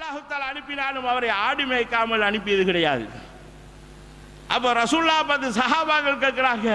அல்லாஹுத்தால் அனுப்பினாலும் அவரை ஆடு மேய்க்காமல் அனுப்பியது கிடையாது அப்போ ரசூல்லா பார்த்து சஹாபாக்கள் கேட்குறாங்க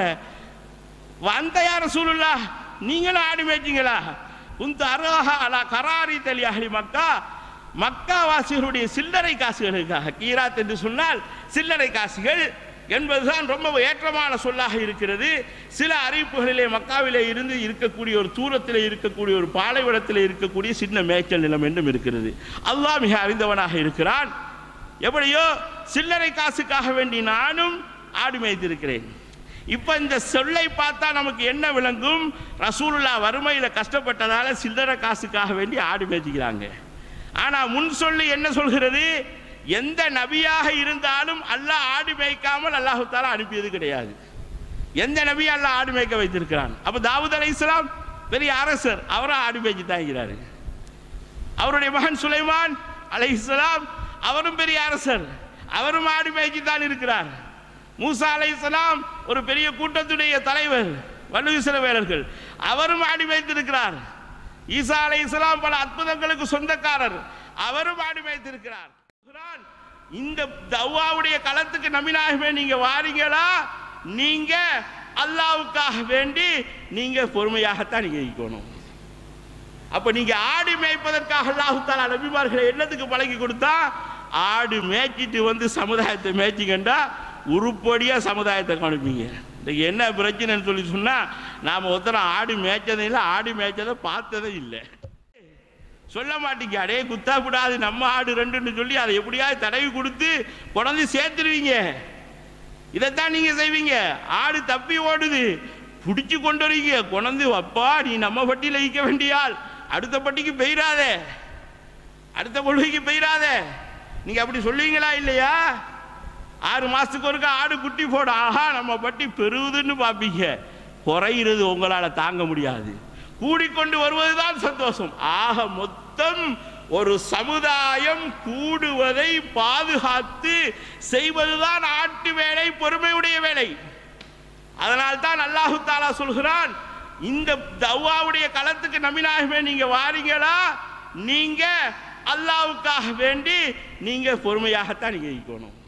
வந்த யார் ரசூலுல்லா நீங்களும் ஆடு மேய்ச்சிங்களா உந்த அருகா அலா கராரி தலி அஹ்லி மக்கா மக்கா வாசிகளுடைய சில்லறை காசுகளுக்காக கீராத் என்று சொன்னால் சில்லறை காசுகள் என்பதுதான் ரொம்ப ஏற்றமான சொல்லாக இருக்கிறது சில அறிவிப்புகளிலே மக்காவிலே இருந்து இருக்கக்கூடிய ஒரு தூரத்தில் இருக்கக்கூடிய ஒரு பாலைவனத்தில் இருக்கக்கூடிய சின்ன மேய்ச்சல் நிலம் என்றும் இருக்கிறது அல்லாஹ் மிக அறிந்தவனாக இருக்கிறான் எப்படியோ சில்லறை காசுக்காக வேண்டி நானும் ஆடு மேய்த்திருக்கிறேன் இப்போ இந்த சொல்லை பார்த்தா நமக்கு என்ன விளங்கும் ரசூலுல்லா வறுமையில் கஷ்டப்பட்டதால சில்லறை காசுக்காக வேண்டி ஆடு மேய்ச்சிக்கிறாங்க ஆனால் முன் சொல்லி என்ன சொல்கிறது எந்த நபியாக இருந்தாலும் அல்லாஹ் ஆடு மேய்க்காமல் அல்லாஹு தாலா அனுப்பியது கிடையாது எந்த நபியை அல்லாஹ் ஆடு மேய்க்க வைத்திருக்கிறான் அப்போ தாவூத் அலை இஸ்லாம் பெரிய அரசர் அவரும் ஆடு மேய்ச்சி தாங்கிறாரு அவருடைய மகன் சுலைமான் அலை இஸ்லாம் அவரும் பெரிய அரசர் அவரும் ஆடு மேய்ச்சி தான் இருக்கிறார் மூசா அலை இஸ்லாம் ஒரு பெரிய கூட்டத்துடைய தலைவர் வலு இஸ்ரவேலர்கள் அவரும் ஆடு மேய்த்திருக்கிறார் ஈசா அலை இஸ்லாம் பல அற்புதங்களுக்கு சொந்தக்காரர் அவரும் ஆடு மேய்த்திருக்கிறார் குர்ஆன், இந்த தவ்வாவுடைய களத்துக்கு நபினாகவே நீங்க வாரீங்களா நீங்க அல்லாவுக்காக வேண்டி நீங்க பொறுமையாகத்தான் நீங்க இருக்கணும் அப்ப நீங்க ஆடு மேய்ப்பதற்காக அல்லாஹு தாலா நபிமார்களை என்னத்துக்கு பழகி கொடுத்தா ஆடு மேய்ச்சிட்டு வந்து சமுதாயத்தை மேய்ச்சிக்கண்டா உருப்படியா சமுதாயத்தை காணுப்பீங்க இன்னைக்கு என்ன பிரச்சனைன்னு சொல்லி சொன்னா நாம ஒருத்தரம் ஆடு மேய்ச்சதே இல்லை ஆடு மேய்ச்சதை பார்த்ததே இல்லை சொல்ல மாட்டீங்க அடே குத்தா கூடாது நம்ம ஆடு ரெண்டுன்னு சொல்லி அதை எப்படியாவது தடவி கொடுத்து கொண்டாந்து சேர்த்துருவீங்க இதைத்தான் நீங்க செய்வீங்க ஆடு தப்பி ஓடுது பிடிச்சு கொண்டு வரீங்க கொண்டாந்து அப்பா நீ நம்ம பட்டியில் வைக்க வேண்டிய ஆள் அடுத்த பட்டிக்கு பெய்யாதே அடுத்த கொள்கைக்கு பெய்யாதே நீங்க அப்படி சொல்லுவீங்களா இல்லையா ஆறு மாசத்துக்கு ஒருக்கா ஆடு குட்டி போட ஆஹா நம்ம பட்டி பெருகுதுன்னு பார்ப்பீங்க குறையிறது உங்களால தாங்க முடியாது கூடிக்கொண்டு வருவதுதான் சந்தோஷம் ஆக மொத்தம் ஒரு சமுதாயம் கூடுவதை பாதுகாத்து செய்வதுதான் ஆட்டு வேலை பொறுமையுடைய வேலை அதனால் தான் அல்லாஹு தாலா சொல்கிறான் இந்த தவ்வாவுடைய களத்துக்கு நபினாகவே நீங்க வாரீங்களா நீங்க அல்லாவுக்காக வேண்டி நீங்க பொறுமையாகத்தான் நீங்க இருக்கணும்